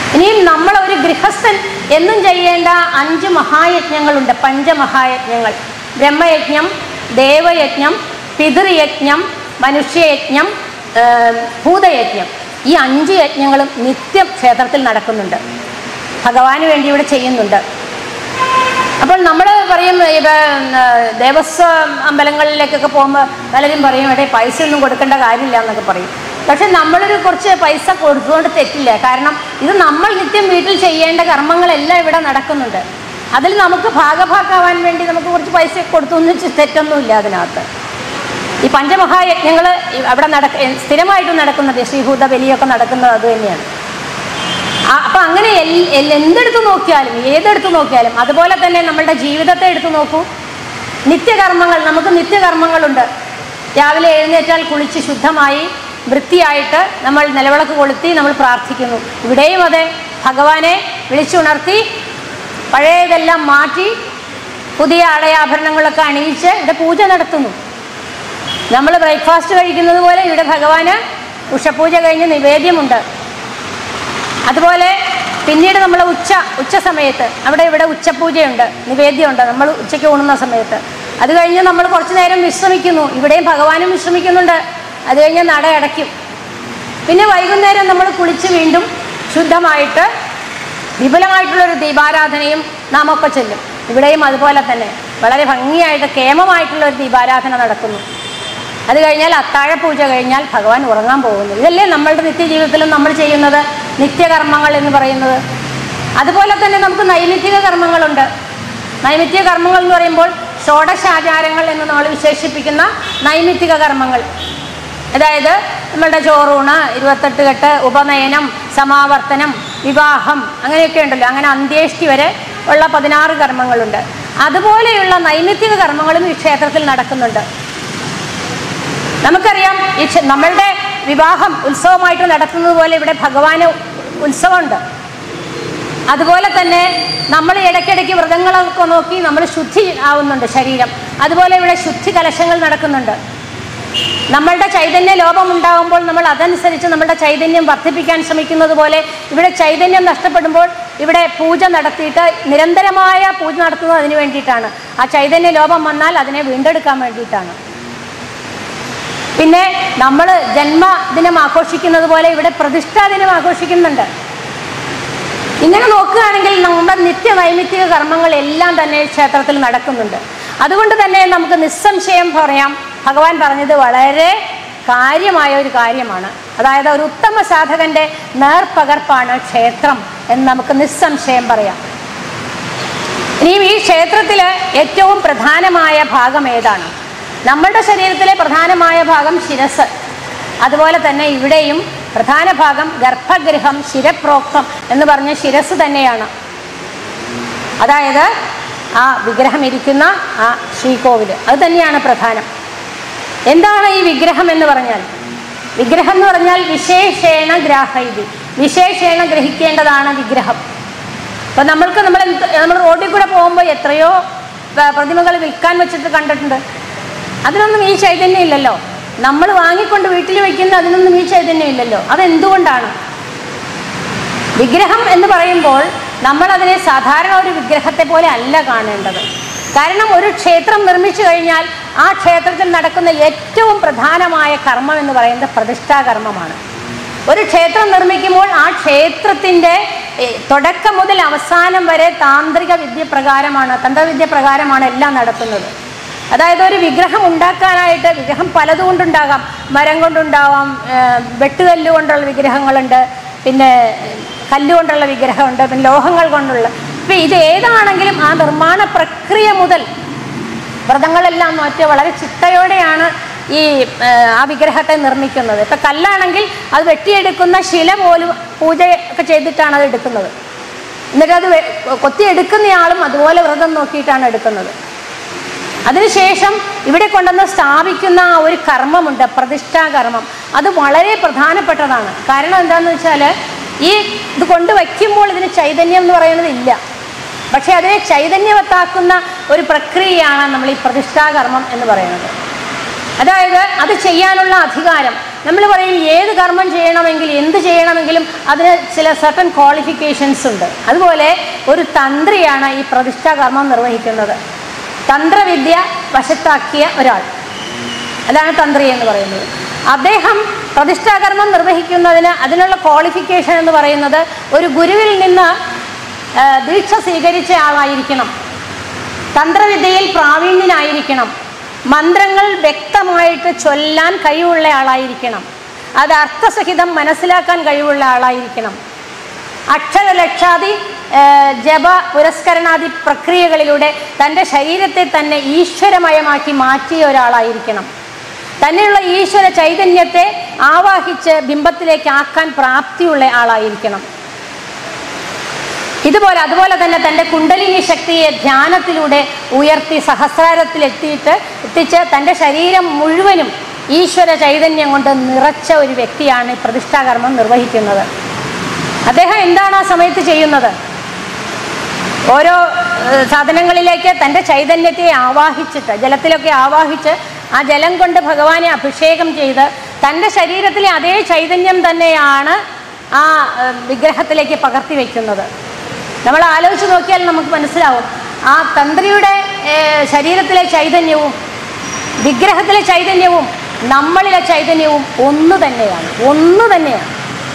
ഇനിയും നമ്മൾ ഒരു ഗൃഹസ്ഥൻ എന്നും ചെയ്യേണ്ട അഞ്ച് മഹായജ്ഞങ്ങളുണ്ട് പഞ്ചമഹായജ്ഞങ്ങൾ ബ്രഹ്മയജ്ഞം ദേവയജ്ഞം പിതൃയജ്ഞം മനുഷ്യയജ്ഞം ഏം, ഭൂതയജ്ഞം ഈ അഞ്ച് യജ്ഞങ്ങളും നിത്യം ക്ഷേത്രത്തിൽ നടക്കുന്നുണ്ട് ഭഗവാന് വേണ്ടി ഇവിടെ ചെയ്യുന്നുണ്ട് അപ്പോൾ നമ്മൾ പറയും ഇവ ദേവസ്വം അമ്പലങ്ങളിലേക്കൊക്കെ പോകുമ്പോൾ പലരും പറയും ഇവിടെ പൈസ ഒന്നും കൊടുക്കേണ്ട കാര്യമില്ല എന്നൊക്കെ പറയും പക്ഷെ നമ്മളൊരു കുറച്ച് പൈസ കൊടുത്തുകൊണ്ട് തെറ്റില്ല കാരണം ഇത് നമ്മൾ നിത്യം വീട്ടിൽ ചെയ്യേണ്ട കർമ്മങ്ങളെല്ലാം ഇവിടെ നടക്കുന്നുണ്ട് അതിൽ നമുക്ക് ഭാഗഭാക്കാവാൻ വേണ്ടി നമുക്ക് കുറച്ച് പൈസ കൊടുത്തു എന്ന് വെച്ച് തെറ്റൊന്നുമില്ല അതിനകത്ത് ഈ പഞ്ചമഹായജ്ഞങ്ങൾ അവിടെ നടക്ക സ്ഥിരമായിട്ട് നടക്കുന്നത് ശ്രീഭൂത ബലിയൊക്കെ നടക്കുന്നത് അത് തന്നെയാണ് ആ- അപ്പൊ അങ്ങനെ എൽ- എൽ- എന്തെടുത്ത് നോക്കിയാലും ഏതെടുത്ത് നോക്കിയാലും അതുപോലെ തന്നെ നമ്മളുടെ ജീവിതത്തെ എടുത്തു നോക്കൂ നിത്യകർമ്മങ്ങൾ നമുക്ക് നിത്യകർമ്മങ്ങളുണ്ട് രാവിലെ എഴുന്നേറ്റാൽ കുളിച്ച് ശുദ്ധമായി വൃത്തിയായിട്ട് നമ്മൾ നിലവിളക്ക് കൊളുത്തി നമ്മൾ പ്രാർത്ഥിക്കുന്നു ഇവിടെയും അതെ ഭഗവാനെ വിളിച്ചുണർത്തി പഴയതെല്ലാം മാറ്റി പുതിയ ആടയാഭരണങ്ങളൊക്കെ അണിയിച്ച് ഇവിടെ പൂജ നടത്തുന്നു നമ്മൾ ബ്രേക്ക്ഫാസ്റ്റ് കഴിക്കുന്നത് പോലെ ഇവിടെ ഭഗവാന് ഉഷപൂജ കഴിഞ്ഞ് നിവേദ്യമുണ്ട് അതുപോലെ പിന്നീട് നമ്മൾ ഉച്ച ഉച്ച സമയത്ത് അവിടെ ഇവിടെ ഉച്ചപൂജയുണ്ട് നിവേദ്യമുണ്ട് നമ്മൾ ഉച്ചയ്ക്ക് ഊണുന്ന സമയത്ത് അത് കഴിഞ്ഞ് നമ്മൾ കുറച്ച് നേരം വിശ്രമിക്കുന്നു ഇവിടെയും ഭഗവാനും വിശ്രമിക്കുന്നുണ്ട് അത് കഴിഞ്ഞ് നട അടയ്ക്കും പിന്നെ വൈകുന്നേരം നമ്മൾ കുളിച്ച് വീണ്ടും ശുദ്ധമായിട്ട് വിപുലമായിട്ടുള്ളൊരു ദീപാരാധനയും നാം ഒക്കെ ചെല്ലും ഇവിടെയും അതുപോലെ തന്നെ വളരെ ഭംഗിയായിട്ട് കേമമായിട്ടുള്ള ഒരു ദീപാരാധന നടക്കുന്നു അത് കഴിഞ്ഞാൽ അത്താഴ പൂജ കഴിഞ്ഞാൽ ഭഗവാൻ ഉറങ്ങാൻ പോകുന്നു ഇതല്ലേ നമ്മളുടെ നിത്യജീവിതത്തിലും നമ്മൾ ചെയ്യുന്നത് നിത്യകർമ്മങ്ങൾ എന്ന് പറയുന്നത് അതുപോലെ തന്നെ നമുക്ക് നൈമിത്തിക കർമ്മങ്ങളുണ്ട് നൈമിത്തിക കർമ്മങ്ങൾ എന്ന് പറയുമ്പോൾ ഷോഡശാചാരങ്ങൾ എന്ന് നമ്മൾ വിശേഷിപ്പിക്കുന്ന നൈമിത്തിക കർമ്മങ്ങൾ അതായത് നമ്മളുടെ ചോറൂണ് ഇരുപത്തെട്ട് കെട്ട് ഉപനയനം സമാവർത്തനം വിവാഹം അങ്ങനെയൊക്കെ ഉണ്ടല്ലോ അങ്ങനെ അന്ത്യേഷ്ടി വരെ ഉള്ള പതിനാറ് കർമ്മങ്ങളുണ്ട് അതുപോലെയുള്ള നൈമിത്തിക കർമ്മങ്ങളും ഈ ക്ഷേത്രത്തിൽ നടക്കുന്നുണ്ട് നമുക്കറിയാം ഈ ക്ഷ- നമ്മളുടെ വിവാഹം ഉത്സവമായിട്ട് നടത്തുന്നത് പോലെ ഇവിടെ ഭഗവാന് ഉത്സവമുണ്ട് അതുപോലെ തന്നെ നമ്മൾ ഇടയ്ക്കിടയ്ക്ക് വ്രതങ്ങളൊക്കെ നോക്കി നമ്മൾ ശുദ്ധി ആവുന്നുണ്ട് ശരീരം അതുപോലെ ഇവിടെ ശുദ്ധി കലശങ്ങൾ നടക്കുന്നുണ്ട് നമ്മളുടെ ചൈതന്യ ലോപം ഉണ്ടാകുമ്പോൾ നമ്മൾ അതനുസരിച്ച് നമ്മളുടെ ചൈതന്യം വർദ്ധിപ്പിക്കാൻ ശ്രമിക്കുന്നത് പോലെ ഇവിടെ ചൈതന്യം നഷ്ടപ്പെടുമ്പോൾ ഇവിടെ പൂജ നടത്തിയിട്ട് നിരന്തരമായ പൂജ നടത്തുന്നത് അതിന് വേണ്ടിയിട്ടാണ് ആ ചൈതന്യ ലോപം വന്നാൽ അതിനെ വീണ്ടെടുക്കാൻ വേണ്ടിയിട്ടാണ് പിന്നെ നമ്മൾ ജന്മദിനം ആഘോഷിക്കുന്നത് പോലെ ഇവിടെ പ്രതിഷ്ഠാ ദിനം ആഘോഷിക്കുന്നുണ്ട് ഇങ്ങനെ നോക്കുകയാണെങ്കിൽ നമ്മുടെ നിത്യ നൈമിത്തിക കർമ്മങ്ങളെല്ലാം തന്നെ ക്ഷേത്രത്തിൽ നടക്കുന്നുണ്ട് അതുകൊണ്ട് തന്നെ നമുക്ക് നിസ്സംശയം പറയാം ഭഗവാൻ പറഞ്ഞത് വളരെ കാര്യമായ ഒരു കാര്യമാണ് അതായത് ഒരു ഉത്തമ സാധകന്റെ നേർപ്പകർപ്പാണ് ക്ഷേത്രം എന്ന് നമുക്ക് നിസ്സംശയം പറയാം ഇനിയും ഈ ക്ഷേത്രത്തിൽ ഏറ്റവും പ്രധാനമായ ഭാഗം ഏതാണ് നമ്മുടെ ശരീരത്തിലെ പ്രധാനമായ ഭാഗം ശിരസ് അതുപോലെ തന്നെ ഇവിടെയും പ്രധാന ഭാഗം ഗർഭഗൃഹം ശിരപ്രോക്തം എന്ന് പറഞ്ഞ ശിരസ് തന്നെയാണ് അതായത് ആ വിഗ്രഹം ഇരിക്കുന്ന ആ ശ്രീകോവിൽ അത് തന്നെയാണ് പ്രധാനം എന്താണ് ഈ വിഗ്രഹം എന്ന് പറഞ്ഞാൽ വിഗ്രഹം എന്ന് പറഞ്ഞാൽ വിശേഷേണ ഗ്രാഹൈതി വിശേഷേണ ഗ്രഹിക്കേണ്ടതാണ് വിഗ്രഹം അപ്പൊ നമ്മൾക്ക് നമ്മൾ എന്ത്- നമ്മൾ റോഡിൽ കൂടെ പോകുമ്പോൾ എത്രയോ പ- പ്രതിമകൾ വിൽക്കാൻ വെച്ചിട്ട് കണ്ടിട്ടുണ്ട് അതിനൊന്നും ഈ ചൈതന്യം ഇല്ലല്ലോ നമ്മൾ വാങ്ങിക്കൊണ്ട് വീട്ടിൽ വെക്കുന്ന അതിനൊന്നും ഈ ചൈതന്യം ഇല്ലല്ലോ അതെന്തുകൊണ്ടാണ് വിഗ്രഹം എന്ന് പറയുമ്പോൾ നമ്മൾ അതിനെ സാധാരണ ഒരു വിഗ്രഹത്തെ പോലെ അല്ല കാണേണ്ടത് കാരണം ഒരു ക്ഷേത്രം നിർമ്മിച്ചു കഴിഞ്ഞാൽ ആ ക്ഷേത്രത്തിൽ നടക്കുന്ന ഏറ്റവും പ്രധാനമായ കർമ്മം എന്ന് പറയുന്നത് പ്രതിഷ്ഠാകർമ്മമാണ് ഒരു ക്ഷേത്രം നിർമ്മിക്കുമ്പോൾ ആ ക്ഷേത്രത്തിൻ്റെ ഏ, തുടക്കം മുതൽ അവസാനം വരെ താന്ത്രിക വിദ്യ പ്രകാരമാണ് തന്ത്രവിദ്യ പ്രകാരമാണ് എല്ലാം നടത്തുന്നത് അതായത് ഒരു വിഗ്രഹം ഉണ്ടാക്കാനായിട്ട് വിഗ്രഹം പലതും കൊണ്ടുണ്ടാകാം മരം കൊണ്ടുണ്ടാവാം ഏ, വെട്ടുകല്ല് കൊണ്ടുള്ള വിഗ്രഹങ്ങളുണ്ട് പിന്നെ കല്ലുകൊണ്ടുള്ള വിഗ്രഹമുണ്ട് പിന്നെ ലോഹങ്ങൾ കൊണ്ടുള്ള ഇപ്പം ഇത് ഏതാണെങ്കിലും ആ നിർമ്മാണ പ്രക്രിയ മുതൽ വ്രതങ്ങളെല്ലാം മാറ്റി വളരെ ചിട്ടയോടെയാണ് ഈ ആ, ആ വിഗ്രഹത്തെ നിർമ്മിക്കുന്നത് ഇപ്പം കല്ലാണെങ്കിൽ അത് വെട്ടിയെടുക്കുന്ന ശില പോലും പൂജ ഒക്കെ ചെയ്തിട്ടാണ് അത് എടുക്കുന്നത് എന്നിട്ട് അത് വെ- കൊത്തിയെടുക്കുന്നയാളും അതുപോലെ വ്രതം നോക്കിയിട്ടാണ് എടുക്കുന്നത് അതിനുശേഷം ഇവിടെ കൊണ്ടുവന്ന് സ്ഥാപിക്കുന്ന ആ ഒരു കർമ്മമുണ്ട് പ്രതിഷ്ഠാകർമ്മം അത് വളരെ പ്രധാനപ്പെട്ടതാണ് കാരണം എന്താണെന്ന് വെച്ചാൽ ഈ ഇത് കൊണ്ട് വയ്ക്കുമ്പോൾ ഇതിന് ചൈതന്യം എന്ന് പറയുന്നത് ഇല്ല പക്ഷെ അതിനെ ചൈതന്യവത്താക്കുന്ന ഒരു പ്രക്രിയയാണ് നമ്മൾ ഈ പ്രതിഷ്ഠാകർമ്മം എന്ന് പറയുന്നത് അതായത് അത് ചെയ്യാനുള്ള അധികാരം നമ്മൾ പറയും ഏത് കർമ്മം ചെയ്യണമെങ്കിൽ എന്ത് ചെയ്യണമെങ്കിലും അതിന് ചില സർട്ടൻ ക്വാളിഫിക്കേഷൻസ് ഉണ്ട് അതുപോലെ ഒരു തന്ത്രിയാണ് ഈ പ്രതിഷ്ഠാ കർമ്മം നിർവഹിക്കുന്നത് തന്ത്രവിദ്യ വശത്താക്കിയ ഒരാൾ അതാണ് തന്ത്രി എന്ന് പറയുന്നത് അദ്ദേഹം പ്രതിഷ്ഠാകർമ്മം നിർവഹിക്കുന്നതിന് അതിനുള്ള ക്വാളിഫിക്കേഷൻ എന്ന് പറയുന്നത് ഒരു ഗുരുവിൽ നിന്ന് ആ, ദീക്ഷ സ്വീകരിച്ച ആളായിരിക്കണം തന്ത്രവിദ്യയിൽ പ്രാവീണ്യനായിരിക്കണം മന്ത്രങ്ങൾ വ്യക്തമായിട്ട് ചൊല്ലാൻ കഴിവുള്ള ആളായിരിക്കണം അത് അർത്ഥസഹിതം മനസ്സിലാക്കാൻ കഴിവുള്ള ആളായിരിക്കണം അക്ഷരലക്ഷാദി ആ, ജപ പുരസ്കരണാദി പ്രക്രിയകളിലൂടെ തൻ്റെ ശരീരത്തെ തന്നെ ഈശ്വരമയമാക്കി മാറ്റിയ ഒരാളായിരിക്കണം തന്നെയുള്ള ഈശ്വര ചൈതന്യത്തെ ആവാഹിച്ച് ബിംബത്തിലേക്ക് ആക്കാൻ പ്രാപ്തിയുള്ള ആളായിരിക്കണം ഇതുപോലെ അതുപോലെ തന്നെ തൻ്റെ കുണ്ടലിനി ശക്തിയെ ധ്യാനത്തിലൂടെ ഉയർത്തി സഹസ്രാരത്തിൽ എത്തിയിട്ട് എത്തിച്ച് തൻ്റെ ശരീരം മുഴുവനും ഈശ്വര ചൈതന്യം കൊണ്ട് നിറച്ച ഒരു വ്യക്തിയാണ് ഈ പ്രതിഷ്ഠാകർമ്മം നിർവഹിക്കുന്നത് അദ്ദേഹം എന്താണ് ആ സമയത്ത് ചെയ്യുന്നത് ഓരോ ഏഹ്, സാധനങ്ങളിലേക്ക് തൻ്റെ ചൈതന്യത്തെ ആവാഹിച്ചിട്ട് ജലത്തിലൊക്കെ ആവാഹിച്ച് ആ ജലം കൊണ്ട് ഭഗവാനെ അഭിഷേകം ചെയ്ത് തൻ്റെ ശരീരത്തിലെ അതേ ചൈതന്യം തന്നെയാണ് ആ ഏഹ്, വിഗ്രഹത്തിലേക്ക് പകർത്തി വയ്ക്കുന്നത് നമ്മൾ ആലോചിച്ച് നോക്കിയാൽ നമുക്ക് മനസ്സിലാവും ആ തന്ത്രിയുടെ ഏഹ്, ശരീരത്തിലെ ചൈതന്യവും വിഗ്രഹത്തിലെ ചൈതന്യവും നമ്മളിലെ ചൈതന്യവും ഒന്ന് തന്നെയാണ് ഒന്ന് തന്നെയാണ്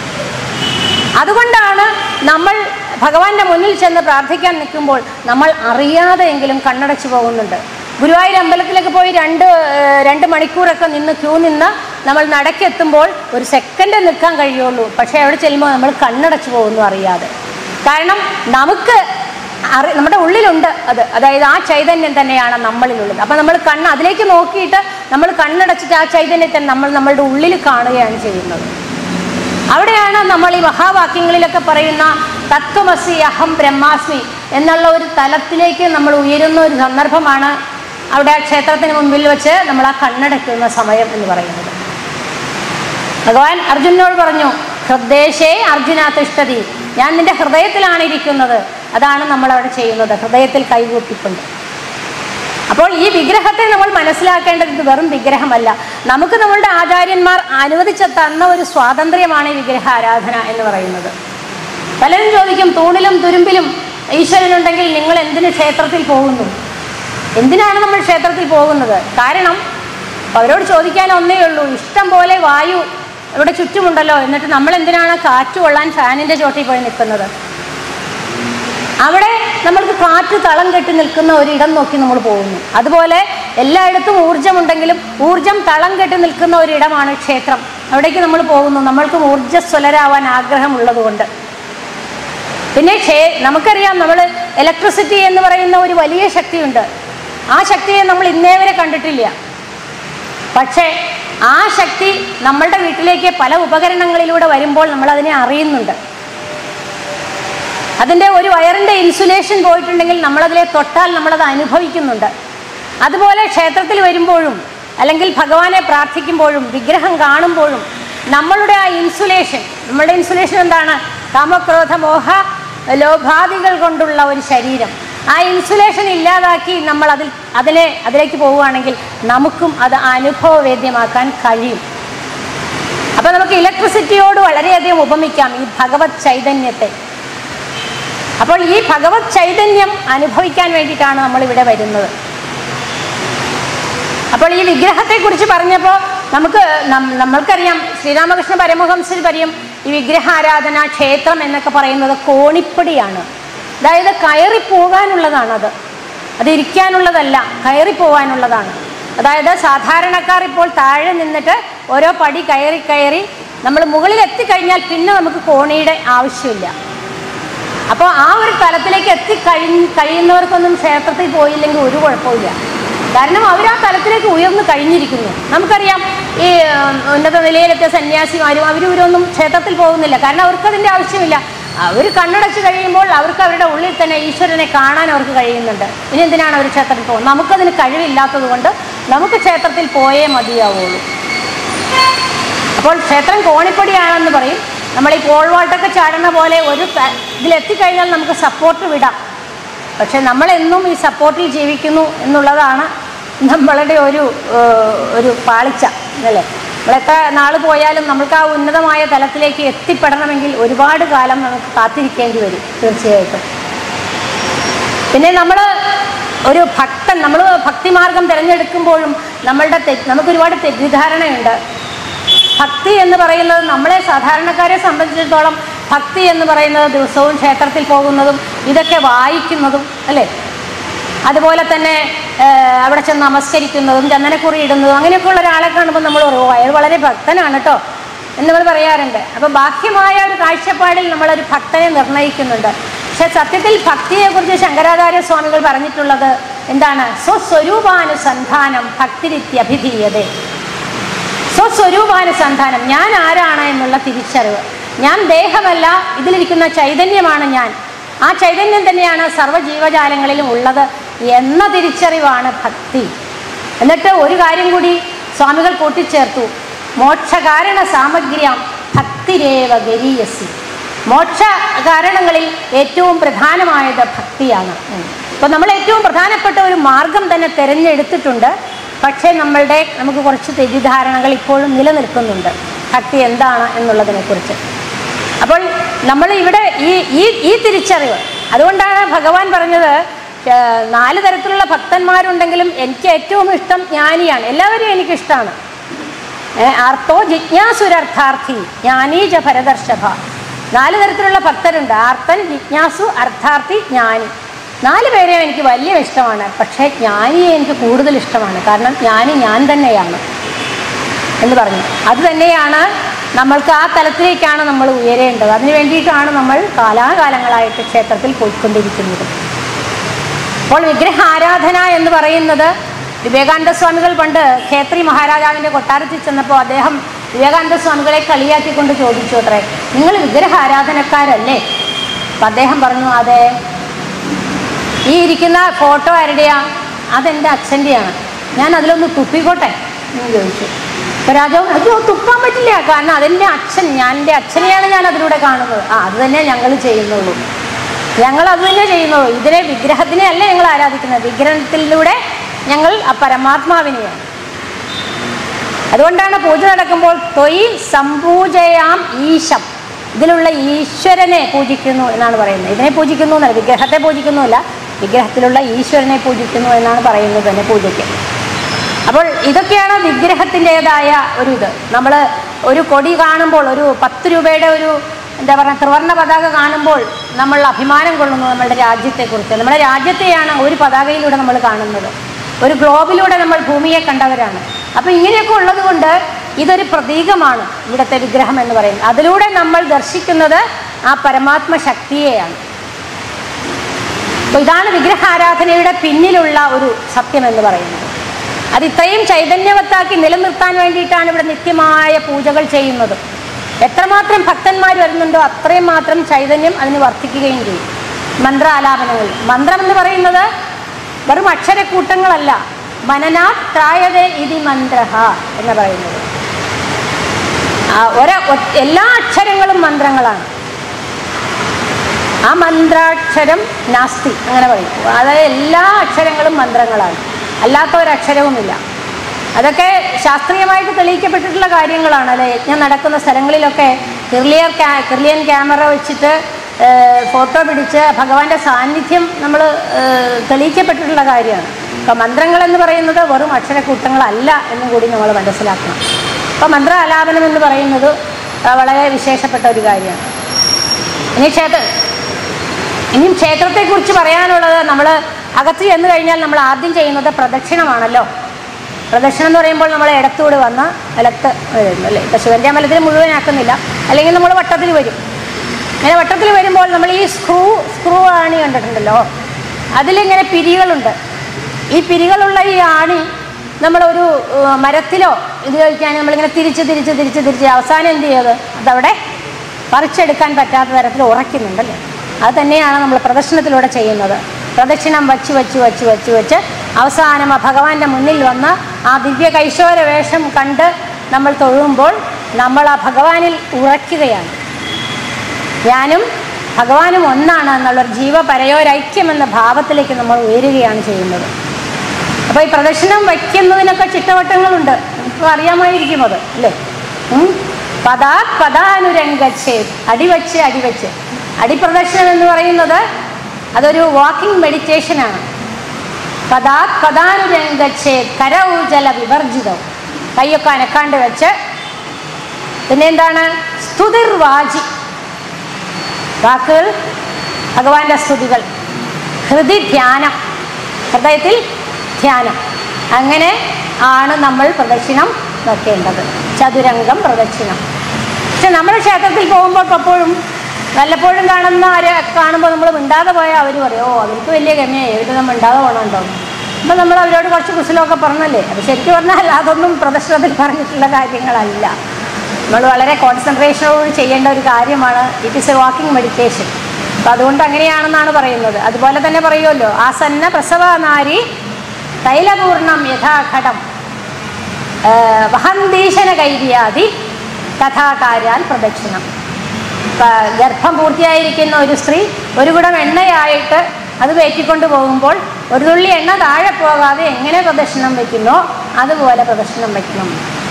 അതുകൊണ്ടാണ് നമ്മൾ ഭഗവാന്റെ മുന്നിൽ ചെന്ന് പ്രാർത്ഥിക്കാൻ നിൽക്കുമ്പോൾ നമ്മൾ അറിയാതെയെങ്കിലും കണ്ണടച്ചു പോകുന്നുണ്ട് ഗുരുവായൂർ അമ്പലത്തിലേക്ക് പോയി രണ്ട് ഏഹ്, രണ്ട് മണിക്കൂറൊക്കെ നിന്ന് ക്യൂ നിന്ന് നമ്മൾ നടക്കെത്തുമ്പോൾ ഒരു സെക്കൻഡ് നിൽക്കാൻ കഴിയുള്ളൂ പക്ഷേ അവിടെ ചെല്ലുമ്പോൾ നമ്മൾ കണ്ണടച്ചു പോകുന്നു അറിയാതെ കാരണം നമുക്ക് അറി നമ്മുടെ ഉള്ളിലുണ്ട് അത് അതായത് ആ ചൈതന്യം തന്നെയാണ് നമ്മളിലുള്ളത് അപ്പം നമ്മൾ കണ്ണ് അതിലേക്ക് നോക്കിയിട്ട് നമ്മൾ കണ്ണടച്ചിട്ട് ആ ചൈതന്യത്തെ നമ്മൾ നമ്മളുടെ ഉള്ളിൽ കാണുകയാണ് ചെയ്യുന്നത് അവിടെയാണ് നമ്മൾ ഈ മഹാവാക്യങ്ങളിലൊക്കെ പറയുന്ന തത്വമസി അഹം ബ്രഹ്മാസ്മി എന്നുള്ള ഒരു തലത്തിലേക്ക് നമ്മൾ ഉയരുന്ന ഒരു സന്ദർഭമാണ് അവിടെ ആ ക്ഷേത്രത്തിന് മുമ്പിൽ വെച്ച് നമ്മൾ ആ കണ്ണടയ്ക്കുന്ന സമയം എന്ന് പറയുന്നത് ഭഗവാൻ അർജുനോട് പറഞ്ഞു ഹൃദയശേ അർജുന തിഷ്ടതി ഞാൻ നിന്റെ ഹൃദയത്തിലാണ് ഇരിക്കുന്നത് അതാണ് നമ്മൾ അവിടെ ചെയ്യുന്നത് ഹൃദയത്തിൽ കൈകൂപ്പിക്കൊണ്ട് അപ്പോൾ ഈ വിഗ്രഹത്തെ നമ്മൾ മനസ്സിലാക്കേണ്ടത് ഇത് വെറും വിഗ്രഹമല്ല നമുക്ക് നമ്മളുടെ ആചാര്യന്മാർ അനുവദിച്ച തന്ന ഒരു സ്വാതന്ത്ര്യമാണ് ഈ വിഗ്രഹ ആരാധന എന്ന് പറയുന്നത് പലരും ചോദിക്കും തൂണിലും തുരുമ്പിലും ഈശ്വരനുണ്ടെങ്കിൽ നിങ്ങൾ എന്തിന് ക്ഷേത്രത്തിൽ പോകുന്നു എന്തിനാണ് നമ്മൾ ക്ഷേത്രത്തിൽ പോകുന്നത് കാരണം അവരോട് ചോദിക്കാൻ ഒന്നേ ഉള്ളൂ ഇഷ്ടം പോലെ വായു ഇവിടെ ചുറ്റുമുണ്ടല്ലോ എന്നിട്ട് നമ്മൾ എന്തിനാണ് കാറ്റ് കൊള്ളാൻ ഫാനിൻ്റെ ചോട്ടിൽ പോയി നിൽക്കുന്നത് അവിടെ നമ്മൾക്ക് കാറ്റ് തളം കെട്ടി നിൽക്കുന്ന ഒരിടം നോക്കി നമ്മൾ പോകുന്നു അതുപോലെ എല്ലായിടത്തും ഊർജമുണ്ടെങ്കിലും ഊർജം തളം കെട്ടി നിൽക്കുന്ന ഒരിടമാണ് ക്ഷേത്രം അവിടേക്ക് നമ്മൾ പോകുന്നു നമ്മൾക്ക് ഊർജ്ജസ്വലരാവാൻ ആഗ്രഹമുള്ളതുകൊണ്ട് പിന്നെ ക്ഷേ നമുക്കറിയാം നമ്മൾ ഇലക്ട്രിസിറ്റി എന്ന് പറയുന്ന ഒരു വലിയ ശക്തിയുണ്ട് ആ ശക്തിയെ നമ്മൾ ഇന്നേ വരെ കണ്ടിട്ടില്ല പക്ഷേ ആ ശക്തി നമ്മളുടെ വീട്ടിലേക്ക് പല ഉപകരണങ്ങളിലൂടെ വരുമ്പോൾ നമ്മൾ അതിനെ അറിയുന്നുണ്ട് അതിൻ്റെ ഒരു വയറിൻ്റെ ഇൻസുലേഷൻ പോയിട്ടുണ്ടെങ്കിൽ നമ്മളതിലെ തൊട്ടാൽ നമ്മളത് അനുഭവിക്കുന്നുണ്ട് അതുപോലെ ക്ഷേത്രത്തിൽ വരുമ്പോഴും അല്ലെങ്കിൽ ഭഗവാനെ പ്രാർത്ഥിക്കുമ്പോഴും വിഗ്രഹം കാണുമ്പോഴും നമ്മളുടെ ആ ഇൻസുലേഷൻ നമ്മളുടെ ഇൻസുലേഷൻ എന്താണ് കാമക്രോധ മോഹ ലോഭാദികൾ കൊണ്ടുള്ള ഒരു ശരീരം ആ ഇൻസുലേഷൻ ഇല്ലാതാക്കി നമ്മൾ അതിൽ അതിനെ അതിലേക്ക് പോവുകയാണെങ്കിൽ നമുക്കും അത് അനുഭവവേദ്യമാക്കാൻ കഴിയും അപ്പം നമുക്ക് ഇലക്ട്രിസിറ്റിയോട് വളരെയധികം ഉപമിക്കാം ഈ ഭഗവത് ചൈതന്യത്തെ അപ്പോൾ ഈ ഭഗവത് ചൈതന്യം അനുഭവിക്കാൻ വേണ്ടിയിട്ടാണ് നമ്മൾ ഇവിടെ വരുന്നത് അപ്പോൾ ഈ വിഗ്രഹത്തെക്കുറിച്ച് പറഞ്ഞപ്പോൾ നമുക്ക് നം- നമ്മൾക്കറിയാം ശ്രീരാമകൃഷ്ണ പരമഹംസർ പറയും ഈ വിഗ്രഹാരാധന ക്ഷേത്രം എന്നൊക്കെ പറയുന്നത് കോണിപ്പടിയാണ് അതായത് കയറി പോകാനുള്ളതാണത് അത് ഇരിക്കാനുള്ളതല്ല കയറി പോകാനുള്ളതാണ് അതായത് സാധാരണക്കാർ ഇപ്പോൾ താഴെ നിന്നിട്ട് ഓരോ പടി കയറി കയറി നമ്മൾ മുകളിൽ എത്തിക്കഴിഞ്ഞാൽ പിന്നെ നമുക്ക് കോണിയുടെ ആവശ്യമില്ല അപ്പോൾ ആ ഒരു തലത്തിലേക്ക് എത്തിക്കഴി കഴിയുന്നവർക്കൊന്നും ക്ഷേത്രത്തിൽ പോയില്ലെങ്കിൽ ഒരു കുഴപ്പമില്ല കാരണം അവർ ആ തലത്തിലേക്ക് ഉയർന്നു കഴിഞ്ഞിരിക്കുന്നു നമുക്കറിയാം ഈ ഉം, ഉന്നത നിലയിലെത്തിയ സന്യാസിമാരും അവരും ഇവരൊന്നും ക്ഷേത്രത്തിൽ പോകുന്നില്ല കാരണം അവർക്ക് അതിൻ്റെ ആവശ്യമില്ല അവർ കണ്ണടച്ച് കഴിയുമ്പോൾ അവർക്ക് അവരുടെ ഉള്ളിൽ തന്നെ ഈശ്വരനെ കാണാൻ അവർക്ക് കഴിയുന്നുണ്ട് ഇനി എന്തിനാണ് അവർ ക്ഷേത്രത്തിൽ പോകുന്നത് നമുക്കതിന് കഴിവില്ലാത്തത് കൊണ്ട് നമുക്ക് ക്ഷേത്രത്തിൽ പോയേ മതിയാവുള്ളൂ അപ്പോൾ ക്ഷേത്രം കോണിപ്പടിയാണെന്ന് പറയും നമ്മൾ ഈ പോൾ വാൾട്ടൊക്കെ ചാടുന്ന പോലെ ഒരു ത- ഇതിലെത്തിക്കഴിഞ്ഞാൽ നമുക്ക് സപ്പോർട്ട് വിടാം പക്ഷെ നമ്മളെന്നും ഈ സപ്പോർട്ടിൽ ജീവിക്കുന്നു എന്നുള്ളതാണ് നമ്മളുടെ ഒരു ഏഹ്, ഒരു പാളിച്ച അല്ലേ നമ്മൾ എത്ര നാൾ പോയാലും നമ്മൾക്ക് ആ ഉന്നതമായ തലത്തിലേക്ക് എത്തിപ്പെടണമെങ്കിൽ ഒരുപാട് കാലം നമുക്ക് കാത്തിരിക്കേണ്ടി വരും തീർച്ചയായിട്ടും പിന്നെ നമ്മൾ ഒരു ഭക്തൻ നമ്മൾ ഭക്തിമാർഗം തിരഞ്ഞെടുക്കുമ്പോഴും നമ്മളുടെ തെ നമുക്ക് ഒരുപാട് തെറ്റിദ്ധാരണയുണ്ട് ഭക്തി എന്ന് പറയുന്നത് നമ്മളെ സാധാരണക്കാരെ സംബന്ധിച്ചിടത്തോളം ഭക്തി എന്ന് പറയുന്നത് ദിവസവും ക്ഷേത്രത്തിൽ പോകുന്നതും ഇതൊക്കെ വായിക്കുന്നതും അല്ലേ അതുപോലെ തന്നെ ആ, അവിടെ ചെന്ന് നമസ്കരിക്കുന്നതും ചന്ദനക്കുറി ഇടുന്നതും അങ്ങനെയൊക്കെയുള്ള ഒരാളെ കാണുമ്പോൾ നമ്മൾ പറയും, "ഓ, അയാൾ വളരെ ഭക്തനാണ് കേട്ടോ എന്ന് നമ്മൾ പറയാറുണ്ട് അപ്പോൾ ബാഹ്യമായ ഒരു കാഴ്ചപ്പാടിൽ നമ്മളൊരു ഭക്തനെ നിർണ്ണയിക്കുന്നുണ്ട് പക്ഷെ സത്യത്തിൽ ഭക്തിയെക്കുറിച്ച് ശങ്കരാചാര്യ സ്വാമികൾ പറഞ്ഞിട്ടുള്ളത് എന്താണ് സ്വസ്വരൂപാനുസന്ധാനം ഭക്തിരിത്യഭിധീയതേ സ്വസ്വരൂപാനുസന്ധാനം ഞാൻ ആരാണ് എന്നുള്ള തിരിച്ചറിവ് ഞാൻ ദേഹമല്ല ഇതിലിരിക്കുന്ന ചൈതന്യമാണ് ഞാൻ ആ ചൈതന്യം തന്നെയാണ് സർവ്വ ജീവജാലങ്ങളിലും ഉള്ളത് എന്ന തിരിച്ചറിവാണ് ഭക്തി എന്നിട്ട് ഒരു കാര്യം കൂടി സ്വാമികൾ കൂട്ടിച്ചേർത്തു മോക്ഷകാരണ സാമഗ്രിയാം ഭക്തിരേവ ഗരീയസി മോക്ഷ കാരണങ്ങളിൽ ഏറ്റവും പ്രധാനമായത് ഭക്തിയാണ് അപ്പോൾ നമ്മൾ ഏറ്റവും പ്രധാനപ്പെട്ട ഒരു മാർഗം തന്നെ തിരഞ്ഞെടുത്തിട്ടുണ്ട് പക്ഷേ നമ്മളുടെ നമുക്ക് കുറച്ച് തെറ്റിദ്ധാരണകൾ ഇപ്പോഴും നിലനിൽക്കുന്നുണ്ട് ഭക്തി എന്താണ് എന്നുള്ളതിനെക്കുറിച്ച് അപ്പോൾ നമ്മൾ ഇവിടെ ഈ ഈ ഈ തിരിച്ചറിവ് അതുകൊണ്ടാണ് ഭഗവാൻ പറഞ്ഞത് ഏ, നാല് തരത്തിലുള്ള ഭക്തന്മാരുണ്ടെങ്കിലും എനിക്ക് ഏറ്റവും ഇഷ്ടം ജ്ഞാനിയാണ് എല്ലാവരെയും എനിക്കിഷ്ടമാണ് ഏ, ആർത്തോ ജിജ്ഞാസുരർത്ഥാർത്ഥി ജ്ഞാനീജ ഭരതർഷഭ നാല് തരത്തിലുള്ള ഭക്തരുണ്ട് ആർത്തൻ ജിജ്ഞാസു അർത്ഥാർത്ഥി ജ്ഞാനി നാല് പേരെയും എനിക്ക് വലിയ ഇഷ്ടമാണ് പക്ഷേ ജ്ഞാനിയെ എനിക്ക് കൂടുതൽ ഇഷ്ടമാണ് കാരണം ജ്ഞാനി ഞാൻ തന്നെയാണ് എന്ന് പറഞ്ഞു അത് തന്നെയാണ് നമ്മൾക്ക് ആ തലത്തിലേക്കാണ് നമ്മൾ ഉയരേണ്ടത് അതിനു വേണ്ടിയിട്ടാണ് നമ്മൾ കാലാകാലങ്ങളായിട്ട് ക്ഷേത്രത്തിൽ പോയിക്കൊണ്ടിരിക്കുന്നത് അപ്പോൾ വിഗ്രഹാരാധന എന്ന് പറയുന്നത് വിവേകാനന്ദ സ്വാമികൾ പണ്ട് ഖേത്രി മഹാരാജാവിൻ്റെ കൊട്ടാരത്തിൽ ചെന്നപ്പോൾ അദ്ദേഹം വിവേകാനന്ദ സ്വാമികളെ കളിയാക്കിക്കൊണ്ട് ചോദിച്ചു അത്രേ നിങ്ങൾ വിഗ്രഹാരാധനക്കാരല്ലേ അപ്പം അദ്ദേഹം പറഞ്ഞു അതെ ഈ ഇരിക്കുന്ന ഫോട്ടോ ആരുടെയാ അതെൻ്റെ അച്ഛൻ്റെയാണ് ഞാൻ അതിലൊന്ന് തുപ്പിക്കോട്ടെ എന്ന് ചോദിച്ചു അപ്പോൾ രാജാവ് അയ്യോ തുപ്പാൻ പറ്റില്ല കാരണം അതെൻ്റെ അച്ഛൻ ഞാൻ എൻ്റെ അച്ഛനെയാണ് ഞാൻ അതിലൂടെ കാണുന്നത് ആ അത് തന്നെ ഞങ്ങൾ ചെയ്യുന്നുള്ളൂ ഞങ്ങൾ അത് തന്നെ ചെയ്യുന്നുള്ളൂ ഇതിനെ വിഗ്രഹത്തിനെ അല്ല ഞങ്ങൾ ആരാധിക്കുന്നത് വിഗ്രഹത്തിലൂടെ ഞങ്ങൾ ആ പരമാത്മാവിനെയാണ് അതുകൊണ്ടാണ് പൂജ നടക്കുമ്പോൾ തൊയ് സമ്പൂജയാം ഈശം ഇതിലുള്ള ഈശ്വരനെ പൂജിക്കുന്നു എന്നാണ് പറയുന്നത് ഇതിനെ പൂജിക്കുന്നു എന്നല്ല വിഗ്രഹത്തെ പൂജിക്കുന്നുമില്ല വിഗ്രഹത്തിലുള്ള ഈശ്വരനെ പൂജിക്കുന്നു എന്നാണ് പറയുന്നത് തന്നെ പൂജയ്ക്ക് അപ്പോൾ ഇതൊക്കെയാണ് വിഗ്രഹത്തിൻ്റെതായ ഒരു ഇത് നമ്മൾ ഒരു കൊടി കാണുമ്പോൾ ഒരു പത്ത് രൂപയുടെ ഒരു എന്താ പറയുക ത്രിവർണ്ണ പതാക കാണുമ്പോൾ നമ്മൾ അഭിമാനം കൊള്ളുന്നു നമ്മുടെ രാജ്യത്തെക്കുറിച്ച് നമ്മുടെ രാജ്യത്തെയാണ് ഒരു പതാകയിലൂടെ നമ്മൾ കാണുന്നത് ഒരു ഗ്ലോബിലൂടെ നമ്മൾ ഭൂമിയെ കണ്ടവരാണ് അപ്പോൾ ഇങ്ങനെയൊക്കെ ഉള്ളത് കൊണ്ട് ഇതൊരു പ്രതീകമാണ് ഇവിടുത്തെ വിഗ്രഹം എന്ന് പറയുന്നത് അതിലൂടെ നമ്മൾ ദർശിക്കുന്നത് ആ പരമാത്മ ശക്തിയെയാണ് അപ്പോൾ ഇതാണ് വിഗ്രഹാരാധനയുടെ പിന്നിലുള്ള ഒരു സത്യം എന്ന് പറയുന്നത് അത് ഇത്രയും ചൈതന്യവത്താക്കി നിലനിർത്താൻ വേണ്ടിയിട്ടാണ് ഇവിടെ നിത്യമായ പൂജകൾ ചെയ്യുന്നത് എത്രമാത്രം ഭക്തന്മാർ വരുന്നുണ്ടോ അത്രയും മാത്രം ചൈതന്യം അതിന് വർദ്ധിക്കുകയും ചെയ്യും മന്ത്രാലാപനങ്ങൾ മന്ത്രം എന്ന് പറയുന്നത് വെറും അക്ഷരക്കൂട്ടങ്ങളല്ല മനനാ ത്രായതേ ഇതി മന്ത്ര എന്ന് പറയുന്നത് ആ ഒര ഒ- എല്ലാ അക്ഷരങ്ങളും മന്ത്രങ്ങളാണ് ആ മന്ത്രാക്ഷരം നാസ്തി അങ്ങനെ പറയും അതായത് എല്ലാ അക്ഷരങ്ങളും മന്ത്രങ്ങളാണ് അല്ലാത്ത ഒരക്ഷരവുമില്ല അതൊക്കെ ശാസ്ത്രീയമായിട്ട് തെളിയിക്കപ്പെട്ടിട്ടുള്ള കാര്യങ്ങളാണ് അല്ലെ യജ്ഞം നടക്കുന്ന സ്ഥലങ്ങളിലൊക്കെ കിർലിയർ ക്യാ കിർലിയൻ ക്യാമറ വെച്ചിട്ട് ഫോട്ടോ പിടിച്ച് ഭഗവാന്റെ സാന്നിധ്യം നമ്മൾ തെളിയിക്കപ്പെട്ടിട്ടുള്ള കാര്യമാണ് അപ്പം മന്ത്രങ്ങൾ എന്ന് പറയുന്നത് വെറും അക്ഷരക്കൂട്ടങ്ങളല്ല എന്നും കൂടി നമ്മൾ മനസ്സിലാക്കണം അപ്പം മന്ത്ര ആലാപനം എന്ന് പറയുന്നത് ആ, വളരെ വിശേഷപ്പെട്ട ഒരു കാര്യമാണ് ഇനി ക്ഷേത്ര ഇനിയും ക്ഷേത്രത്തെക്കുറിച്ച് പറയാനുള്ളത് നമ്മൾ അകത്ത് ചെന്ന് കഴിഞ്ഞാൽ നമ്മൾ ആദ്യം ചെയ്യുന്നത് പ്രദക്ഷിണമാണല്ലോ പ്രദക്ഷിണം എന്ന് പറയുമ്പോൾ നമ്മൾ ഇടത്തൂടെ വന്ന് വലത്ത് വരുന്നു അല്ലേ ഇപ്പം ശിവന്റെ അമ്പലത്തിൽ മുഴുവനാക്കുന്നില്ല അല്ലെങ്കിൽ നമ്മൾ വട്ടത്തിൽ വരും ഇങ്ങനെ വട്ടത്തിൽ വരുമ്പോൾ നമ്മൾ ഈ സ്ക്രൂ സ്ക്രൂ ആണി കണ്ടിട്ടുണ്ടല്ലോ അതിലിങ്ങനെ പിരികളുണ്ട് ഈ പിരികളുള്ള ഈ ആണി നമ്മളൊരു ഏഹ്, മരത്തിലോ ഇത് കഴിക്കാൻ നമ്മളിങ്ങനെ തിരിച്ച് തിരിച്ച് തിരിച്ച് തിരിച്ച് അവസാനം എന്ത് ചെയ്യത് അതവിടെ പറിച്ചെടുക്കാൻ പറ്റാത്ത തരത്തിൽ ഉറയ്ക്കുന്നുണ്ടല്ലേ അത് തന്നെയാണ് നമ്മൾ പ്രദക്ഷിണത്തിലൂടെ ചെയ്യുന്നത് പ്രദക്ഷിണം വച്ച് വച്ച് വച്ച് വച്ച് വെച്ച് അവസാനം ആ ഭഗവാന്റെ മുന്നിൽ വന്ന് ആ ദിവ്യ കൈശോര വേഷം കണ്ട് നമ്മൾ തൊഴുമ്പോൾ നമ്മൾ ആ ഭഗവാനിൽ ഉറയ്ക്കുകയാണ് ഞാനും ഭഗവാനും ഒന്നാണ് എന്നുള്ള ജീവപരയോരൈക്യം എന്ന ഭാവത്തിലേക്ക് നമ്മൾ ഉയരുകയാണ് ചെയ്യുന്നത് അപ്പോൾ ഈ പ്രദക്ഷിണം വയ്ക്കുന്നതിനൊക്കെ ചിട്ടവട്ടങ്ങളുണ്ട് നമുക്ക് അറിയാമായിരിക്കും അത് അല്ലേ ഉം? പദാ പദാനുരംഗച്ചേ അടിവച്ച് അടിവച്ച് അടിപ്രദക്ഷിണം എന്ന് പറയുന്നത് അതൊരു വാക്കിംഗ് മെഡിറ്റേഷനാണ് പദാ പദാനുരംഗച്ചേ കരൗജല വിവർജിതം കൈയൊക്കെ അനക്കാണ്ട് വെച്ച് പിന്നെ എന്താണ് സ്തുതിർവാചി വാക്കുകൾ ഭഗവാന്റെ സ്തുതികൾ ഹൃദി ധ്യാനം ഹൃദയത്തിൽ ധ്യാനം അങ്ങനെ ആണ് നമ്മൾ പ്രദക്ഷിണം വെക്കേണ്ടത് ചതുരംഗം പ്രദക്ഷിണം പക്ഷെ നമ്മുടെ ക്ഷേത്രത്തിൽ പോകുമ്പോൾ പലപ്പോഴും വല്ലപ്പോഴും കാണുന്ന ആരെ കാണുമ്പോൾ നമ്മൾ മിണ്ടാതെ പോയാൽ അവർ പറയും ഓ അവർക്ക് വലിയ ഗമ്യമായി ഇവർ നമ്മൾ മിണ്ടാതെ പോകണമുണ്ടോ അപ്പം നമ്മൾ അവരോട് കുറച്ച് കുശലമൊക്കെ പറഞ്ഞല്ലേ അത് ശരിക്കും പറഞ്ഞാൽ അതൊന്നും പ്രദർശനത്തിൽ പറഞ്ഞിട്ടുള്ള കാര്യങ്ങളല്ല നമ്മൾ വളരെ കോൺസെൻട്രേഷനോട് ചെയ്യേണ്ട ഒരു കാര്യമാണ് it is a walking meditation അപ്പം അതുകൊണ്ട് അങ്ങനെയാണെന്നാണ് പറയുന്നത് അതുപോലെ തന്നെ പറയുമല്ലോ ആസന്ന പ്രസവ നാരി തൈലപൂർണം യഥാഘടം വഹന്തീശന കൈര്യാതി കഥാകാരാൽ പ്രദക്ഷിണം പ- ഗർഭം പൂർത്തിയായിരിക്കുന്ന ഒരു സ്ത്രീ ഒരു കുടം എണ്ണയായിട്ട് അത് വേറ്റിക്കൊണ്ട് പോകുമ്പോൾ ഒരു തുള്ളി എണ്ണ താഴെ പോകാതെ എങ്ങനെ പ്രദക്ഷിണം വയ്ക്കുന്നോ അതുപോലെ പ്രദക്ഷിണം വയ്ക്കണം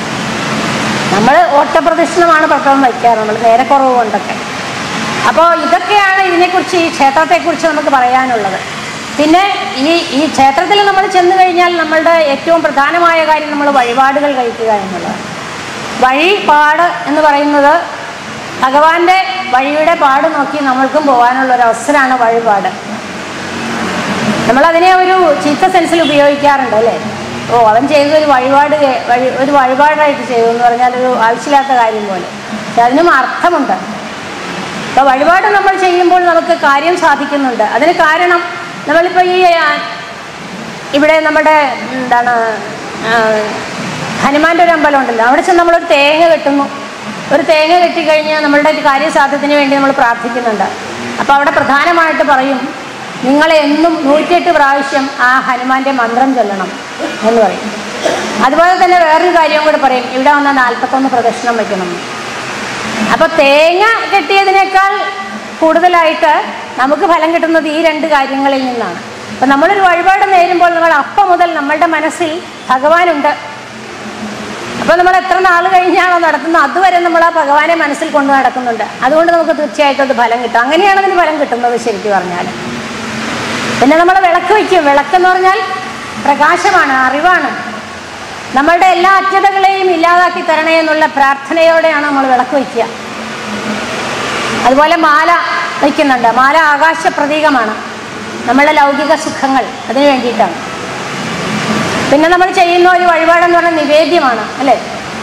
നമ്മൾ ഓട്ടപ്രദക്ഷിണമാണ് പ്രഥമം വയ്ക്കാറ് നമ്മൾ നേരെ കുറവ് കൊണ്ടൊക്കെ അപ്പോൾ ഇതൊക്കെയാണ് ഇതിനെക്കുറിച്ച് ഈ ക്ഷേത്രത്തെക്കുറിച്ച് നമുക്ക് പറയാനുള്ളത് പിന്നെ ഈ ഈ ക്ഷേത്രത്തിൽ നമ്മൾ ചെന്ന് കഴിഞ്ഞാൽ നമ്മളുടെ ഏറ്റവും പ്രധാനമായ കാര്യം നമ്മൾ വഴിപാടുകൾ കഴിക്കുക എന്നുള്ളതാണ് വഴിപാട് എന്ന് പറയുന്നത് ഭഗവാന്റെ വഴിയുടെ പാട് നോക്കി നമ്മൾക്കും പോകാനുള്ള ഒരു അവസരമാണ് വഴിപാട് നമ്മളതിനെ ഒരു ചീത്ത സെൻസിൽ ഉപയോഗിക്കാറുണ്ട് അല്ലേ ഓ അവൻ ചെയ്തൊരു വഴിപാട് കേ- വഴി ഒരു വഴിപാടായിട്ട് ചെയ്തു എന്ന് പറഞ്ഞാൽ ഒരു ആവശ്യമില്ലാത്ത കാര്യം പോലെ പക്ഷെ അതിനും അർത്ഥമുണ്ട് അപ്പോൾ വഴിപാട് നമ്മൾ ചെയ്യുമ്പോൾ നമുക്ക് കാര്യം സാധിക്കുന്നുണ്ട് അതിന് കാരണം നമ്മളിപ്പോൾ ഈ ആ, ഇവിടെ നമ്മുടെ എന്താണ് ആ, ഹനുമാൻ്റെ ഒരു അമ്പലം ഉണ്ടല്ലോ അവിടെ ചെന്ന് നമ്മളൊരു തേങ്ങ കെട്ടുന്നു ഒരു തേങ്ങ കെട്ടിക്കഴിഞ്ഞാൽ നമ്മളുടെ ഒരു കാര്യസാധ്യത്തിന് വേണ്ടി നമ്മൾ പ്രാർത്ഥിക്കുന്നുണ്ട് അപ്പോൾ അവിടെ പ്രധാനമായിട്ട് പറയും നിങ്ങൾ എന്നും നൂറ്റിയെട്ട് പ്രാവശ്യം ആ ഹനുമാന്റെ മന്ത്രം ചൊല്ലണം എന്ന് പറയും അതുപോലെ തന്നെ വേറൊരു കാര്യവും കൂടെ പറയും ഇവിടെ വന്ന നാൽപ്പത്തൊന്ന് പ്രദക്ഷിണം വയ്ക്കണം അപ്പൊ തേങ്ങ കെട്ടിയതിനേക്കാൾ കൂടുതലായിട്ട് നമുക്ക് ഫലം കിട്ടുന്നത് ഈ രണ്ട് കാര്യങ്ങളിൽ നിന്നാണ് അപ്പൊ നമ്മളൊരു വഴിപാട് നേരുമ്പോൾ നമ്മൾ അപ്പം മുതൽ നമ്മളുടെ മനസ്സിൽ ഭഗവാനുണ്ട് അപ്പോൾ നമ്മൾ എത്ര നാൾ കഴിഞ്ഞാണോ നടത്തുന്നത് അതുവരെ നമ്മൾ ആ ഭഗവാനെ മനസ്സിൽ കൊണ്ട് നടക്കുന്നുണ്ട് അതുകൊണ്ട് നമുക്ക് തീർച്ചയായിട്ടും അത് ഫലം കിട്ടും അങ്ങനെയാണ് അതിന് ഫലം കിട്ടുന്നത് ശരിക്കും പറഞ്ഞാൽ പിന്നെ നമ്മൾ വിളക്ക് വയ്ക്കും വിളക്കെന്ന് പറഞ്ഞാൽ പ്രകാശമാണ് അറിവാണ് നമ്മളുടെ എല്ലാ അജ്ഞതകളെയും ഇല്ലാതാക്കി തരണേ എന്നുള്ള പ്രാർത്ഥനയോടെയാണ് നമ്മൾ വിളക്ക് വയ്ക്കുക അതുപോലെ മാല വയ്ക്കുന്നുണ്ട് മാല ആകാശ പ്രതീകമാണ് നമ്മളുടെ ലൗകിക സുഖങ്ങൾ അതിനു വേണ്ടിയിട്ടാണ് പിന്നെ നമ്മൾ ചെയ്യുന്ന ഒരു വഴിപാടെന്ന് പറഞ്ഞാൽ നിവേദ്യമാണ് അല്ലേ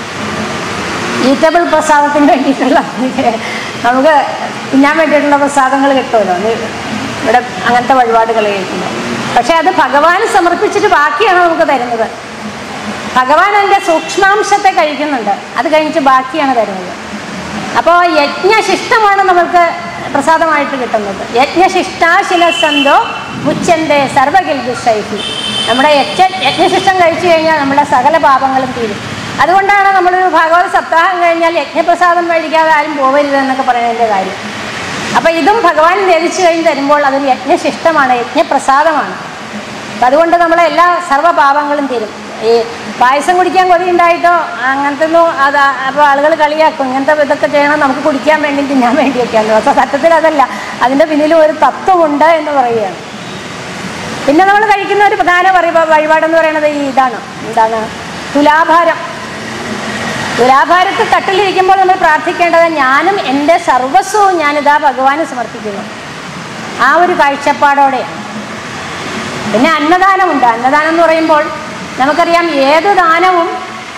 ഈറ്റബിൾ പ്രസാദത്തിന് വേണ്ടിയിട്ടുള്ള നമുക്ക് തിന്നാൻ വേണ്ടിയിട്ടുള്ള പ്രസാദങ്ങൾ കിട്ടുമല്ലോ നി- ഇവിടെ അങ്ങനത്തെ വഴിപാടുകൾ കഴിക്കുമ്പോൾ പക്ഷെ അത് ഭഗവാന് സമർപ്പിച്ചിട്ട് ബാക്കിയാണ് നമുക്ക് തരുന്നത് ഭഗവാൻ അതിൻ്റെ സൂക്ഷ്മാംശത്തെ കഴിക്കുന്നുണ്ട് അത് കഴിഞ്ഞിട്ട് ബാക്കിയാണ് തരുന്നത് അപ്പോൾ യജ്ഞശിഷ്ടമാണ് നമുക്ക് പ്രസാദമായിട്ട് കിട്ടുന്നത് യജ്ഞശിഷ്ടാശിലസന്തോ മുച്ചന്തേ സർവകിൽദുഷൈഹി നമ്മുടെ യജ്ഞ യജ്ഞശിഷ്ടം കഴിച്ചു കഴിഞ്ഞാൽ നമ്മുടെ സകല പാപങ്ങളും തീരും അതുകൊണ്ടാണ് നമ്മളൊരു ഭാഗവത സപ്താഹം കഴിഞ്ഞാൽ യജ്ഞപ്രസാദം മേടിക്കാതെ ആരും പോവരുത് എന്നൊക്കെ പറയുന്നതിൻ്റെ കാര്യം അപ്പം ഇതും ഭഗവാൻ ധരിച്ചു കഴിഞ്ഞ് തരുമ്പോൾ അതൊരു യജ്ഞശിഷ്ടമാണ് യജ്ഞപ്രസാദമാണ് അപ്പം അതുകൊണ്ട് നമ്മളെ എല്ലാ സർവ്വ പാപങ്ങളും തീരും ഈ പായസം കുടിക്കാൻ കൊതിയുണ്ടായിട്ടോ അങ്ങനത്തെ ഒന്നും അത് അപ്പോൾ ആളുകൾ കളിയാക്കും ഇങ്ങനത്തെ ഇതൊക്കെ ചെയ്യണം നമുക്ക് കുടിക്കാൻ വേണ്ടി തിന്നാൻ വേണ്ടിയൊക്കെയാണ് പക്ഷേ സത്യത്തിൽ അതല്ല അതിൻ്റെ പിന്നിലും ഒരു തത്വമുണ്ട് എന്ന് പറയുകയാണ് പിന്നെ നമ്മൾ കഴിക്കുന്ന ഒരു പ്രധാന വഴി- വഴിപാടെന്ന് പറയുന്നത് ഈ ഇതാണ് എന്താണ് തുലാഭാരം തുലാഭാരത്ത് തട്ടിലിരിക്കുമ്പോൾ നമ്മൾ പ്രാർത്ഥിക്കേണ്ടത് ഞാനും എൻ്റെ സർവസ്വവും ഞാനിതാ ഭഗവാന് സമർപ്പിക്കുന്നു ആ ഒരു കാഴ്ചപ്പാടോടെയാണ് പിന്നെ അന്നദാനമുണ്ട് അന്നദാനം എന്ന് പറയുമ്പോൾ നമുക്കറിയാം ഏത് ദാനവും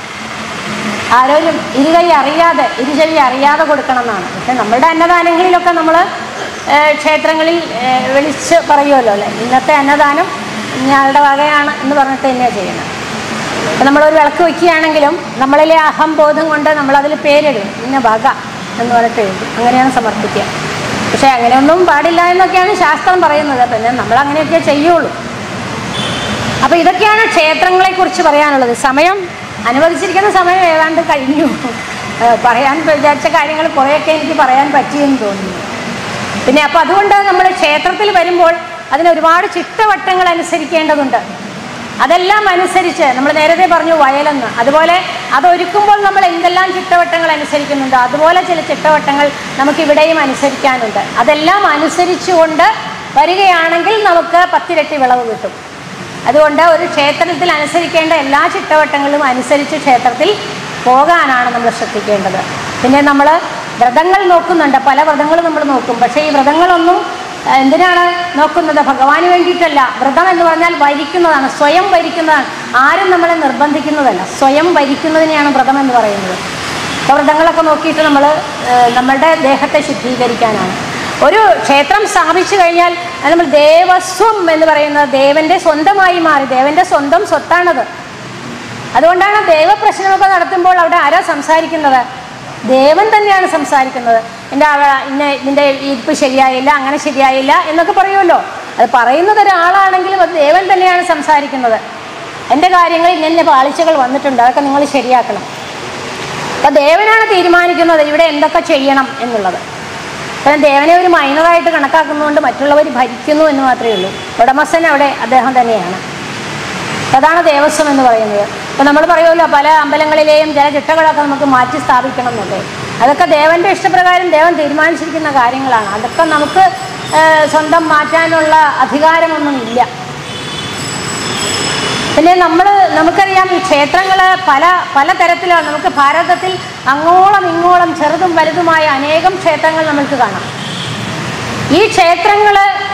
ആരോരും ഇരുകൈ അറിയാതെ ഇരുചെവി അറിയാതെ കൊടുക്കണം എന്നാണ് പക്ഷെ നമ്മളുടെ അന്നദാനങ്ങളിലൊക്കെ നമ്മൾ ക്ഷേത്രങ്ങളിൽ ഏഹ്, വിളിച്ച് പറയുമല്ലോ അല്ലേ ഇന്നത്തെ അന്നദാനം ഇയാളുടെ വകയാണ് എന്ന് പറഞ്ഞിട്ട് തന്നെയാണ് ചെയ്യുന്നത് ഇപ്പം നമ്മളൊരു വിളക്ക് വയ്ക്കുകയാണെങ്കിലും നമ്മളിലെ അഹംബോധം കൊണ്ട് നമ്മളതിൽ പേരിടും ഇന്ന വക എന്ന് പറഞ്ഞിട്ട് എഴുതും അങ്ങനെയാണ് സമർപ്പിക്കുക പക്ഷേ അങ്ങനെയൊന്നും പാടില്ല എന്നൊക്കെയാണ് ശാസ്ത്രം പറയുന്നത് പിന്നെ നമ്മൾ അങ്ങനെയൊക്കെ ചെയ്യുള്ളൂ അപ്പോൾ ഇതൊക്കെയാണ് ക്ഷേത്രങ്ങളെ കുറിച്ച് പറയാനുള്ളത് സമയം അനുവദിച്ചിരിക്കുന്ന സമയം ഏതാണ്ട് കഴിഞ്ഞു ഏഹ് പറയാൻ വിചാരിച്ച കാര്യങ്ങൾ കുറേയൊക്കെ എനിക്ക് പറയാൻ പറ്റിയെന്ന് തോന്നുന്നു പിന്നെ അപ്പോൾ അതുകൊണ്ട് നമ്മൾ ക്ഷേത്രത്തിൽ വരുമ്പോൾ അതിന് ഒരുപാട് ചിട്ടവട്ടങ്ങൾ അനുസരിക്കേണ്ടതുണ്ട് അതെല്ലാം അനുസരിച്ച് നമ്മൾ നേരത്തെ പറഞ്ഞു വയലെന്ന് അതുപോലെ അതൊരുക്കുമ്പോൾ നമ്മൾ എന്തെല്ലാം ചിട്ടവട്ടങ്ങൾ അനുസരിക്കുന്നുണ്ടോ അതുപോലെ ചില ചിട്ടവട്ടങ്ങൾ നമുക്ക് ഇവിടെയും അനുസരിക്കാനുണ്ട് അതെല്ലാം അനുസരിച്ചുകൊണ്ട് വരികയാണെങ്കിൽ നമുക്ക് പത്തിരട്ടി വിളവ് കിട്ടും അതുകൊണ്ട് ഒരു ക്ഷേത്രത്തിൽ അനുസരിക്കേണ്ട എല്ലാ ചിട്ടവട്ടങ്ങളും അനുസരിച്ച് ക്ഷേത്രത്തിൽ പോകാനാണ് നമ്മൾ ശ്രദ്ധിക്കേണ്ടത് പിന്നെ നമ്മൾ വ്രതങ്ങൾ നോക്കുന്നുണ്ട് പല വ്രതങ്ങളും നമ്മൾ നോക്കും പക്ഷേ ഈ വ്രതങ്ങളൊന്നും ആ, എന്തിനാണ് നോക്കുന്നത് ഭഗവാന് വേണ്ടിയിട്ടല്ല വ്രതം എന്ന് പറഞ്ഞാൽ വരിക്കുന്നതാണ് സ്വയം വരിക്കുന്നതാണ് ആരും നമ്മളെ നിർബന്ധിക്കുന്നതല്ല സ്വയം വരിക്കുന്നതിനെയാണ് വ്രതം എന്ന് പറയുന്നത് അപ്പോൾ വ്രതങ്ങളൊക്കെ നോക്കിയിട്ട് നമ്മൾ നമ്മളുടെ ദേഹത്തെ ശുദ്ധീകരിക്കാനാണ് ഒരു ക്ഷേത്രം സ്ഥാപിച്ചു കഴിഞ്ഞാൽ അത് നമ്മൾ ദേവസ്വം എന്ന് പറയുന്നത് ദേവന്റെ സ്വന്തമായി മാറി ദേവന്റെ സ്വന്തം സ്വത്താണത് അതുകൊണ്ടാണ് ദൈവപ്രശ്നമൊക്കെ നടത്തുമ്പോൾ അവിടെ ആരാ സംസാരിക്കുന്നത് ദേവൻ തന്നെയാണ് സംസാരിക്കുന്നത് എൻ്റെ അവ- ഇന്ന ഇതിൻ്റെ ഇരിപ്പ് ശരിയായില്ല അങ്ങനെ ശരിയായില്ല എന്നൊക്കെ പറയുമല്ലോ അത് പറയുന്നത് ഒരാളാണെങ്കിലും അത് ദേവൻ തന്നെയാണ് സംസാരിക്കുന്നത് എൻ്റെ കാര്യങ്ങളിൽ ഇങ്ങനെ പാളിച്ചകൾ വന്നിട്ടുണ്ട് അതൊക്കെ നിങ്ങൾ ശരിയാക്കണം അപ്പം ദേവനാണ് തീരുമാനിക്കുന്നത് ഇവിടെ എന്തൊക്കെ ചെയ്യണം എന്നുള്ളത് അപ്പം ദേവനെ ഒരു മൈനറായിട്ട് കണക്കാക്കുന്നതുകൊണ്ട് മറ്റുള്ളവർ ഭരിക്കുന്നു എന്ന് മാത്രമേ ഉള്ളൂ ഉടമസ്ഥൻ അവിടെ അദ്ദേഹം തന്നെയാണ് അതാണ് ദേവസ്വം എന്ന് പറയുന്നത് ഇപ്പം നമ്മൾ പറയുമല്ലോ പല അമ്പലങ്ങളിലെയും ചില ചിട്ടകളൊക്കെ നമുക്ക് മാറ്റി സ്ഥാപിക്കണം എന്നല്ലേ അതൊക്കെ ദേവന്റെ ഇഷ്ടപ്രകാരം ദേവൻ തീരുമാനിച്ചിരിക്കുന്ന കാര്യങ്ങളാണ് അതൊക്കെ നമുക്ക് ആ, സ്വന്തം മാറ്റാനുള്ള അധികാരമൊന്നും ഇല്ല പിന്നെ നമ്മൾ നമുക്കറിയാം ഈ ക്ഷേത്രങ്ങൾ പല പല തരത്തിലാണ് നമുക്ക് ഭാരതത്തിൽ അങ്ങോളം ഇങ്ങോളം ചെറുതും വലുതുമായ അനേകം ക്ഷേത്രങ്ങൾ നമുക്ക് കാണാം ഈ ക്ഷേത്രങ്ങൾ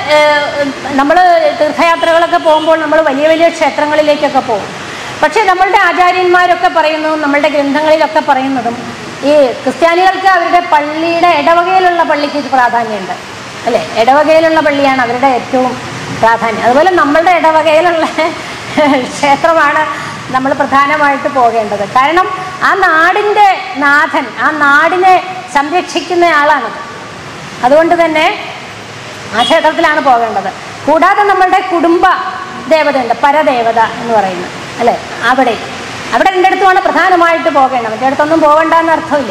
നമ്മൾ തീർത്ഥയാത്രകളൊക്കെ പോകുമ്പോൾ നമ്മൾ വലിയ വലിയ ക്ഷേത്രങ്ങളിലേക്കൊക്കെ പോകും പക്ഷേ നമ്മളുടെ ആചാര്യന്മാരൊക്കെ പറയുന്നതും നമ്മളുടെ ഗ്രന്ഥങ്ങളിലൊക്കെ പറയുന്നതും ഈ ക്രിസ്ത്യാനികൾക്ക് അവരുടെ പള്ളിയുടെ ഇടവകയിലുള്ള പള്ളിക്ക് ഇത് പ്രാധാന്യമുണ്ട് അല്ലേ ഇടവകയിലുള്ള പള്ളിയാണ് അവരുടെ ഏറ്റവും പ്രാധാന്യം അതുപോലെ നമ്മളുടെ ഇടവകയിലുള്ള ക്ഷേത്രമാണ് നമ്മൾ പ്രധാനമായിട്ട് പോകേണ്ടത് കാരണം ആ നാടിൻ്റെ നാഥൻ ആ നാടിനെ സംരക്ഷിക്കുന്ന ആളാണത് അതുകൊണ്ട് തന്നെ ആ ക്ഷേത്രത്തിലാണ് പോകേണ്ടത് കൂടാതെ നമ്മളുടെ കുടുംബ ദേവതയുണ്ട് പരദേവത എന്ന് പറയുന്നത് അല്ലേ അവിടെ അവിടെ എൻ്റെ അടുത്തുമാണ് പ്രധാനമായിട്ട് പോകേണ്ടത് മറ്റേ അടുത്തൊന്നും പോകണ്ടെന്ന് അർത്ഥമില്ല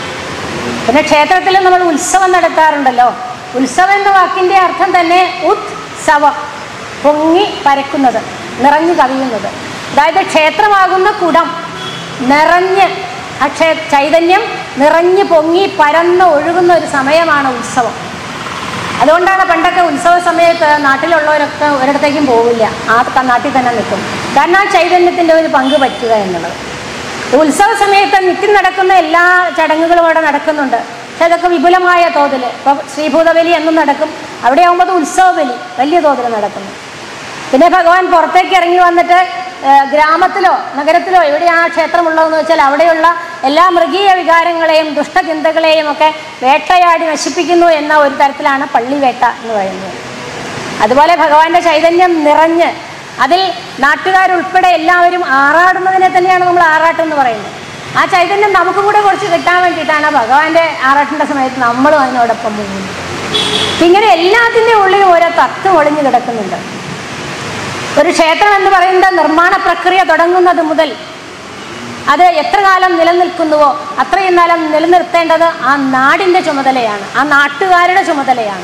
പിന്നെ ക്ഷേത്രത്തിൽ നമ്മൾ ഉത്സവം നടത്താറുണ്ടല്ലോ ഉത്സവം എന്ന വാക്കിൻ്റെ അർത്ഥം തന്നെ ഉത്സവം പൊങ്ങി പരക്കുന്നത് നിറഞ്ഞു കവിയുന്നത് അതായത് ക്ഷേത്രമാകുന്ന കുടം നിറഞ്ഞ് ആ ക്ഷേ ചൈതന്യം നിറഞ്ഞു പൊങ്ങി പരന്ന് ഒഴുകുന്ന ഒരു സമയമാണ് ഉത്സവം അതുകൊണ്ടാണ് പണ്ടൊക്കെ ഉത്സവ സമയത്ത് നാട്ടിലുള്ളവരൊക്കെ ഒരിടത്തേക്കും പോവില്ല ആ ത- നാട്ടിൽ തന്നെ നിൽക്കും കാരണം ആ ചൈതന്യത്തിൻ്റെ ഒരു പങ്ക് പറ്റുക എന്നുള്ളത് ഉത്സവ സമയത്ത് നിത്യം നടക്കുന്ന എല്ലാ ചടങ്ങുകളും അവിടെ നടക്കുന്നുണ്ട് പക്ഷെ അതൊക്കെ വിപുലമായ തോതിൽ ഇപ്പോൾ ശ്രീഭൂതബലി എന്നും നടക്കും അവിടെ ആകുമ്പോൾ അത് ഉത്സവ ബലി വലിയ തോതിൽ നടക്കുന്നു പിന്നെ ഭഗവാൻ പുറത്തേക്ക് ഇറങ്ങി വന്നിട്ട് ആ, ഗ്രാമത്തിലോ നഗരത്തിലോ എവിടെയാണ് ക്ഷേത്രമുള്ളതെന്ന് വെച്ചാൽ അവിടെയുള്ള എല്ലാ മൃഗീയ വികാരങ്ങളെയും ദുഷ്ടചിന്തകളെയും ഒക്കെ വേട്ടയാടി നശിപ്പിക്കുന്നു എന്ന ഒരു തരത്തിലാണ് പള്ളിവേട്ട എന്ന് പറയുന്നത് അതുപോലെ ഭഗവാന്റെ ചൈതന്യം നിറഞ്ഞ് അതിൽ നാട്ടുകാരുൾപ്പെടെ എല്ലാവരും ആറാടുന്നതിനെ തന്നെയാണ് നമ്മൾ ആറാട്ടം എന്ന് പറയുന്നത് ആ ചൈതന്യം നമുക്കും കൂടെ കുറച്ച് കിട്ടാൻ വേണ്ടിയിട്ടാണ് ഭഗവാന്റെ ആറാട്ടിൻ്റെ സമയത്ത് നമ്മളും അതിനോടൊപ്പം പോകുന്നത് ഇങ്ങനെ എല്ലാത്തിൻ്റെ ഉള്ളിലും ഓരോ തത്വം ഒളിഞ്ഞു കിടക്കുന്നുണ്ട് ഒരു ക്ഷേത്രം എന്ന് പറയുന്നത് നിർമ്മാണ പ്രക്രിയ തുടങ്ങുന്നത് മുതൽ അത് എത്ര കാലം നിലനിൽക്കുന്നുവോ അത്രയും കാലം നിലനിർത്തേണ്ടത് ആ നാടിൻ്റെ ചുമതലയാണ് ആ നാട്ടുകാരുടെ ചുമതലയാണ്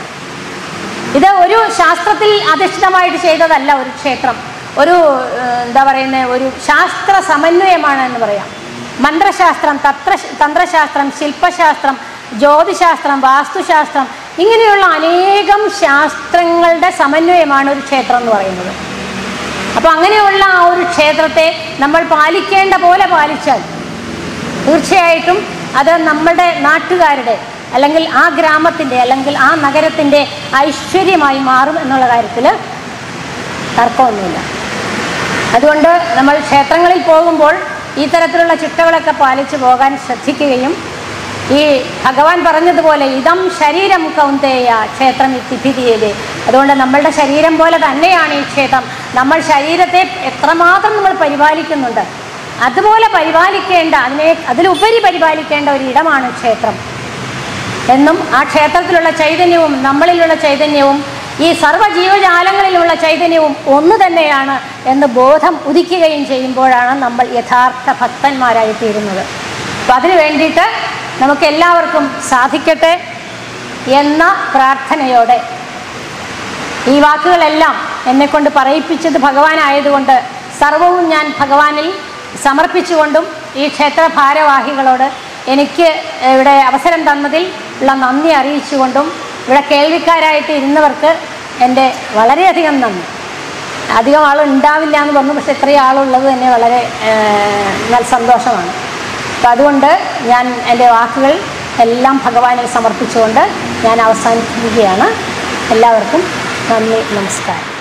ഇത് ഒരു ശാസ്ത്രത്തിൽ അധിഷ്ഠിതമായിട്ട് ചെയ്തതല്ല ഒരു ക്ഷേത്രം ഒരു ഏഹ്, എന്താ പറയുന്നത് ഒരു ശാസ്ത്ര സമന്വയമാണ് എന്ന് പറയാം മന്ത്രശാസ്ത്രം തത്ര തന്ത്രശാസ്ത്രം ശില്പശാസ്ത്രം ജ്യോതിശാസ്ത്രം വാസ്തുശാസ്ത്രം ഇങ്ങനെയുള്ള അനേകം ശാസ്ത്രങ്ങളുടെ സമന്വയമാണ് ഒരു ക്ഷേത്രം എന്ന് പറയുന്നത് അപ്പോൾ അങ്ങനെയുള്ള ആ ഒരു ക്ഷേത്രത്തെ നമ്മൾ പാലിക്കേണ്ട പോലെ പാലിച്ചാൽ തീർച്ചയായിട്ടും അത് നമ്മുടെ നാട്ടുകാരുടെ അല്ലെങ്കിൽ ആ ഗ്രാമത്തിൻ്റെ അല്ലെങ്കിൽ ആ നഗരത്തിൻ്റെ ഐശ്വര്യമായി മാറും എന്നുള്ള കാര്യത്തിൽ തർക്കമൊന്നുമില്ല അതുകൊണ്ട് നമ്മൾ ക്ഷേത്രങ്ങളിൽ പോകുമ്പോൾ ഈ തരത്തിലുള്ള ചിട്ടകളൊക്കെ പാലിച്ചു പോകാൻ ശ്രദ്ധിക്കുകയും ഈ ഭഗവാൻ പറഞ്ഞതുപോലെ ഇതം ശരീരം കൗന്തേയ ക്ഷേത്രം ഇത്തിഭിതിയത് അതുകൊണ്ട് നമ്മളുടെ ശരീരം പോലെ തന്നെയാണ് ഈ ക്ഷേത്രം നമ്മൾ ശരീരത്തെ എത്രമാത്രം നമ്മൾ പരിപാലിക്കുന്നുണ്ട് അതുപോലെ പരിപാലിക്കേണ്ട അതിനെ അതിലുപരി പരിപാലിക്കേണ്ട ഒരു ഇടമാണ് ക്ഷേത്രം എന്നും ആ ക്ഷേത്രത്തിലുള്ള ചൈതന്യവും നമ്മളിലുള്ള ചൈതന്യവും ഈ സർവ്വ ജീവജാലങ്ങളിലുള്ള ചൈതന്യവും ഒന്ന് തന്നെയാണ് എന്ന് ബോധം ഉദിക്കുകയും ചെയ്യുമ്പോഴാണ് നമ്മൾ യഥാർത്ഥ ഭക്തന്മാരായി തീരുന്നത് അപ്പം അതിനു വേണ്ടിയിട്ട് നമുക്ക് എല്ലാവർക്കും സാധിക്കട്ടെ എന്ന പ്രാർത്ഥനയോടെ ഈ വാക്കുകളെല്ലാം എന്നെക്കൊണ്ട് പറയിപ്പിച്ചത് ഭഗവാനായതുകൊണ്ട് സർവവും ഞാൻ ഭഗവാനിൽ സമർപ്പിച്ചുകൊണ്ടും ഈ ക്ഷേത്ര ഭാരവാഹികളോട് എനിക്ക് ഇവിടെ അവസരം തന്നതിൽ ഉള്ള നന്ദി അറിയിച്ചുകൊണ്ടും ഇവിടെ കേൾവിക്കാരായിട്ട് ഇരുന്നവർക്ക് എൻ്റെ വളരെയധികം നന്ദി അധികം ആൾ ഉണ്ടാവില്ല എന്ന് പറഞ്ഞു പക്ഷെ ഇത്രയും ആളുള്ളത് തന്നെ വളരെ ഏഹ്, നല്ല സന്തോഷമാണ് അപ്പം അതുകൊണ്ട് ഞാൻ എൻ്റെ വാക്കുകൾ എല്ലാം ഭഗവാനിൽ സമർപ്പിച്ചുകൊണ്ട് ഞാൻ അവസാനിപ്പിക്കുകയാണ് എല്ലാവർക്കും നന്ദി നമസ്കാരം